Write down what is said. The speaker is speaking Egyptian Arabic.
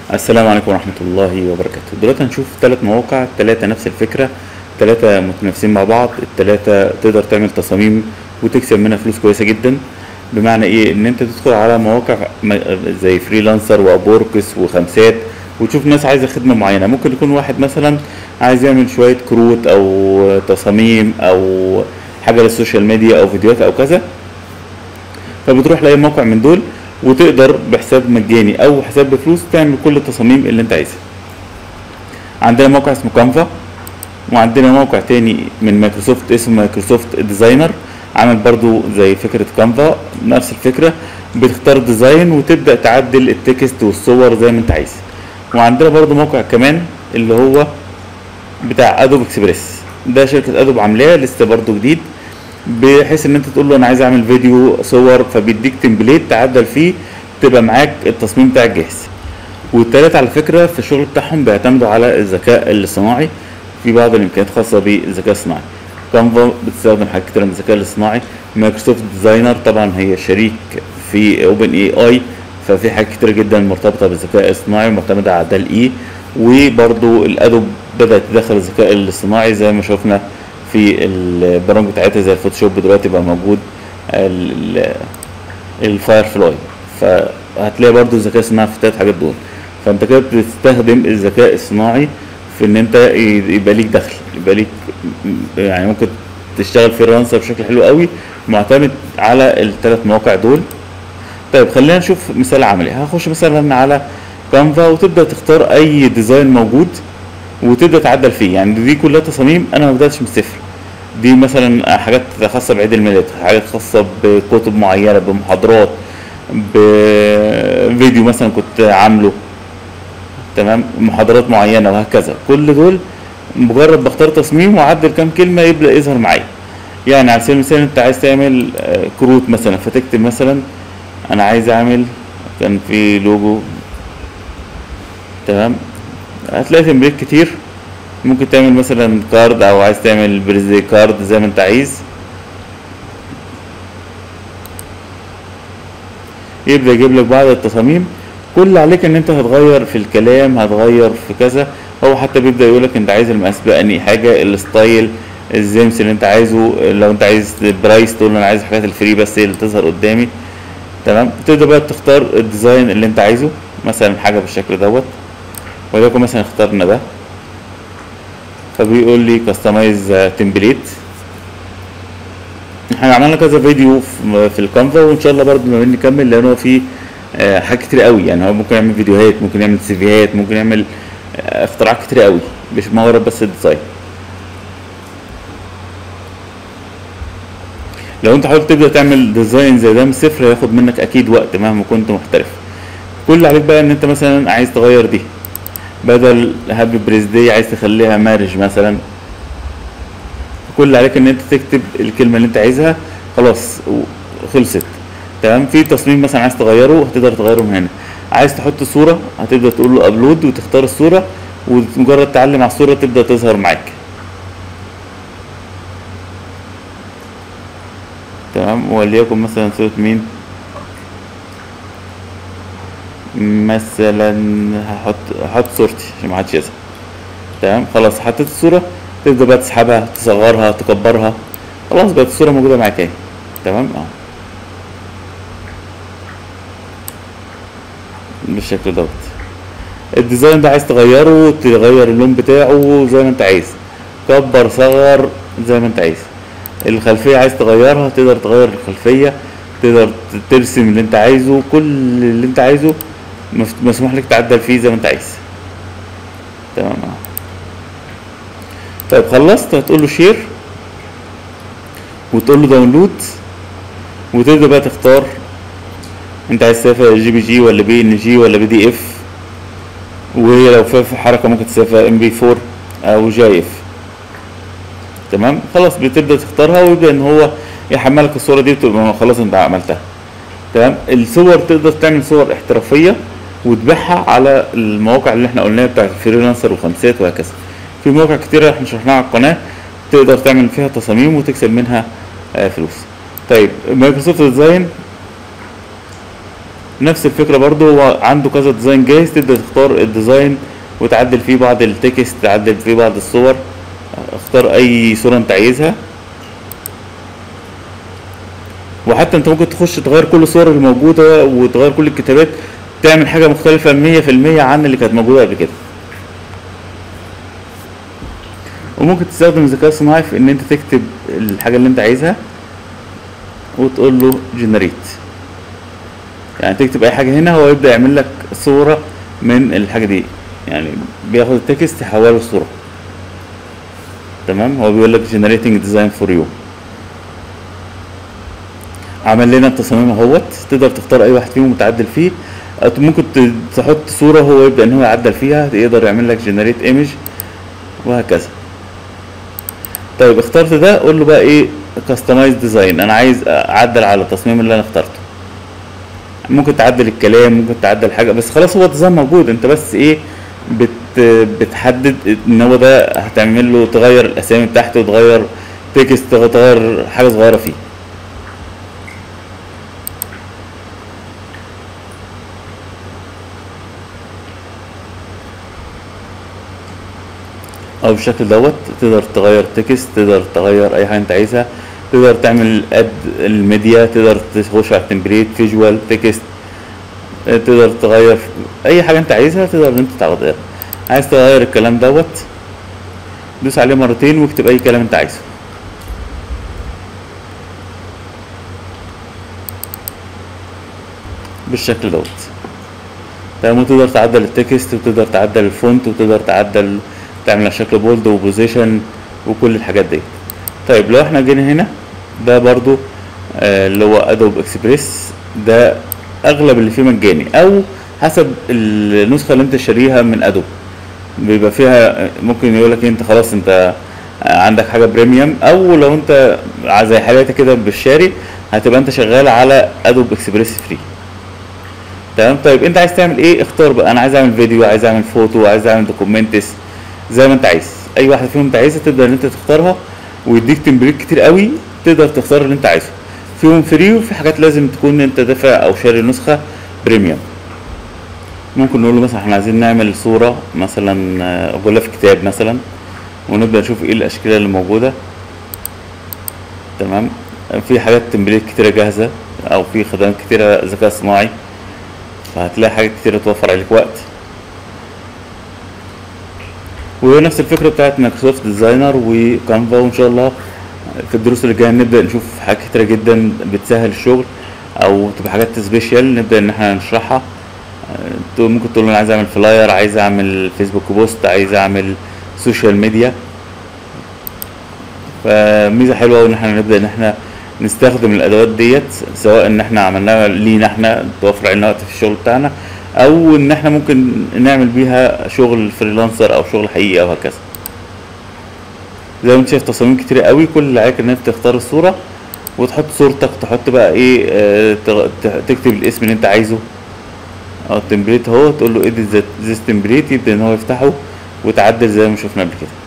السلام عليكم ورحمة الله وبركاته دلوقتي هنشوف ثلاث مواقع الثلاثة نفس الفكرة ثلاثة متنافسين مع بعض الثلاثة تقدر تعمل تصاميم وتكسب منها فلوس كويسة جدا بمعنى ايه ان انت تدخل على مواقع م- زي فريلانسر وابوركس وخمسات وتشوف ناس عايزة خدمة معينة ممكن يكون واحد مثلا عايز يعمل شوية كروت او تصاميم او حاجة للسوشيال ميديا او فيديوهات او كذا فبتروح لاي موقع من دول وتقدر بحساب مجاني او حساب بفلوس تعمل كل التصاميم اللي انت عايزها عندنا موقع اسمه كانفا وعندنا موقع تاني من مايكروسوفت اسمه مايكروسوفت ديزاينر عامل برضو زي فكرة كانفا نفس الفكرة بتختار ديزاين وتبدأ تعدل التكست والصور زي ما انت عايز وعندنا برضو موقع كمان اللي هو بتاع ادوب اكسبريس ده شركة ادوب عاملاه لسه برضو جديد بحيث ان انت تقول له انا عايز اعمل فيديو صور فبيديك تمبليت تعدل فيه تبقى معاك التصميم بتاعك جاهز والتلاتة على فكرة في الشغل بتاعهم بيعتمدوا على الذكاء الاصطناعي في بعض الامكانيات خاصة بالذكاء الصناعي كانفا بتستخدم حاجات كتير من الذكاء الاصطناعي مايكروسوفت ديزاينر طبعا هي شريك في اوبن اي اي ففي حاجات كتير جدا مرتبطة بالذكاء الاصطناعي ومعتمدة على دال اي وبرضو الادوب بدأت تدخل الذكاء الاصطناعي زي ما شفنا في البرامج بتاعتها زي الفوتوشوب دلوقتي بقى موجود ال- ال- الفاير فلاي فهتلاقي برضو الذكاء الصناعي في التلات حاجات دول فانت كده بتستخدم الذكاء الصناعي في ان انت ي- يبقى ليك دخل يبقى ليك يعني ممكن تشتغل فريلانسر بشكل حلو قوي معتمد على الثلاث مواقع دول طيب خلينا نشوف مثال عملي هخش مثلا على كانفا وتبدا تختار اي ديزاين موجود وتبدا تعدل فيه يعني دي كلها تصاميم انا ما بداتش من الصفر دي مثلا حاجات خاصه بعيد الميلاد حاجات خاصه بكتب معينه بمحاضرات بفيديو مثلا كنت عامله تمام محاضرات معينه وهكذا كل دول مجرد بختار تصميم واعدل كام كلمه يبدا يظهر معايا يعني على سبيل المثال انت عايز تعمل آه، كروت مثلا فتكتب مثلا انا عايز اعمل كان في لوجو تمام هتلاقي تمرير كتير ممكن تعمل مثلا كارد او عايز تعمل بريزي كارد زي ما انت عايز يبدا يجيب لك بعض التصاميم كل اللي عليك ان انت هتغير في الكلام هتغير في كذا هو حتى بيبدا يقول لك انت عايز المقاس بأني حاجه الستايل الزمس اللي انت عايزه لو انت عايز برايس تقول له انا عايز الحاجات الفري بس هي اللي تظهر قدامي تمام تبدا بقى تختار الديزاين اللي انت عايزه مثلا حاجه بالشكل دوت وليكن مثلا اخترنا ده فبيقول لي كاستمايز تمبليت احنا عملنا كذا فيديو في في الكانفا وان شاء الله برضه لما نكمل لان هو في آه، حاجات كتير قوي يعني هو ممكن يعمل فيديوهات ممكن يعمل سيفيهات ممكن يعمل آه، اختراعات كتير قوي مش مجرد بس الديزاين لو انت حاولت تبدا تعمل ديزاين زي ده من الصفر هياخد منك اكيد وقت مهما كنت محترف كل اللي عليك بقى ان انت مثلا عايز تغير دي بدل هابي بريز داي عايز تخليها مارج مثلا كل اللي عليك ان انت تكتب الكلمه اللي انت عايزها خلاص و- خلصت تمام في تصميم مثلا عايز تغيره هتقدر تغيره من هنا عايز تحط صوره هتبدا تقول له ابلود وتختار الصوره ومجرد تعلم على الصوره تبدا تظهر معاك تمام وليكن مثلا صوره مين مثلا هحط هحط صورتي عشان ما حدش يزهق تمام خلاص حطيت الصوره تبدا بقى تسحبها تصغرها تكبرها خلاص بقت الصوره موجوده معاك اهي تمام اه بالشكل دوت الديزاين ده عايز تغيره تغير اللون بتاعه زي ما انت عايز كبر صغر زي ما انت عايز الخلفيه عايز تغيرها تقدر تغير الخلفيه تقدر ترسم اللي انت عايزه كل اللي انت عايزه مف- مسموح لك تعدل فيه زي ما انت عايز تمام اه طيب خلصت هتقول له شير وتقول له داونلود وتبدا بقى تختار انت عايز تسافر جي بي جي ولا بي ان جي ولا بي دي اف ولو في في حركه ممكن تسافر ام بي 4 او جي اف تمام خلاص بتبدا تختارها ويبدا ان هو يحملك الصوره دي وتبقى خلاص انت عملتها تمام الصور تقدر تعمل صور احترافيه وتبيعها على المواقع اللي احنا قلناها بتاعت الفريلانسر وخمسات وهكذا في مواقع كتيرة احنا شرحناها على القناة تقدر تعمل فيها تصاميم وتكسب منها آه، فلوس طيب مايكروسوفت ديزاين نفس الفكره برضو هو عنده كذا ديزاين جاهز تبدا تختار الديزاين وتعدل فيه بعض التكست تعدل فيه بعض الصور اختار اي صوره انت عايزها وحتى انت ممكن تخش تغير كل الصور اللي موجوده وتغير كل الكتابات تعمل حاجه مختلفه 100% عن اللي كانت موجوده قبل كده وممكن تستخدم الذكاء الصناعي في ان انت تكتب الحاجه اللي انت عايزها وتقول له جنريت يعني تكتب اي حاجه هنا هو يبدا يعمل لك صوره من الحاجه دي يعني بياخد التكست يحوله لصوره تمام هو بيقول لك generating design for you عمل لنا التصاميم اهوت تقدر تختار اي واحد فيهم وتعدل فيه أو ممكن ت- تحط صوره هو يبدا ان هو يعدل فيها يقدر يعمل لك generate image وهكذا طيب اخترت ده قول له بقى ايه كاستمايز ديزاين انا عايز اعدل على التصميم اللي انا اخترته ممكن تعدل الكلام ممكن تعدل حاجه بس خلاص هو الديزاين موجود انت بس ايه بت بتحدد ان هو ده هتعمل له تغير الاسامي بتاعته تغير تكست تغير حاجه صغيره فيه او بالشكل دوت تقدر تغير تكست تقدر تغير اي حاجه انت عايزها تقدر تعمل اد الميديا تقدر تخش على التمبليت فيجوال تكست تقدر تغير اي حاجه انت عايزها تقدر ان انت تغيرها عايز تغير الكلام دوت دوس عليه مرتين واكتب اي كلام انت عايزه بالشكل دوت تمام وتقدر تعدل التكست وتقدر تعدل الفونت وتقدر تعدل تعمل على شكل بولد وبوزيشن وكل الحاجات دي طيب لو احنا جينا هنا ده برضو آه، اللي هو ادوب اكسبريس ده اغلب اللي فيه مجاني او حسب النسخه اللي انت شاريها من ادوب بيبقى فيها ممكن يقول لك انت خلاص انت عندك حاجه بريميوم او لو انت زي حالاتي كده بالشاري هتبقى انت شغال على ادوب اكسبريس فري تمام طيب انت عايز تعمل ايه اختار بقى انا عايز اعمل فيديو عايز اعمل فوتو عايز اعمل دوكيومنتس زي ما انت عايز اي واحده فيهم انت عايزها تقدر ان انت تختارها ويديك تمبليت كتير قوي تقدر تختار اللي انت عايزه فيهم فري وفي حاجات لازم تكون انت دافع او شاري نسخه بريميوم ممكن نقول له مثلا احنا عايزين نعمل صوره مثلا آه، غلاف كتاب مثلا ونبدا نشوف ايه الاشكال اللي موجوده تمام في حاجات تمبليت كتيره جاهزه او في خدمات كتيره ذكاء صناعي فهتلاقي حاجات كتيره توفر عليك وقت ونفس الفكره بتاعت مايكروسوفت ديزاينر وكانفا وان شاء الله في الدروس اللي جايه نبدا نشوف حاجات كتيره جدا بتسهل الشغل او تبقى حاجات سبيشال نبدا ان احنا نشرحها آه، تو- ممكن تقول له انا عايز اعمل فلاير عايز اعمل فيسبوك بوست عايز اعمل سوشيال ميديا فميزه حلوه قوي ان احنا نبدا ان احنا نستخدم الادوات ديت سواء ان احنا عملناها لينا احنا توفر علينا وقت في الشغل بتاعنا او ان احنا ممكن نعمل بيها شغل فريلانسر او شغل حقيقي او هكذا زي ما انت شايف تصاميم كتير قوي كل اللي عليك ان انت تختار الصوره وتحط صورتك تحط بقى ايه آه، تغ- ت- تكتب الاسم اللي انت عايزه او التمبليت اهو تقول له اديت ذيس تمبليت يبدا ان هو يفتحه وتعدل زي ما شفنا قبل كده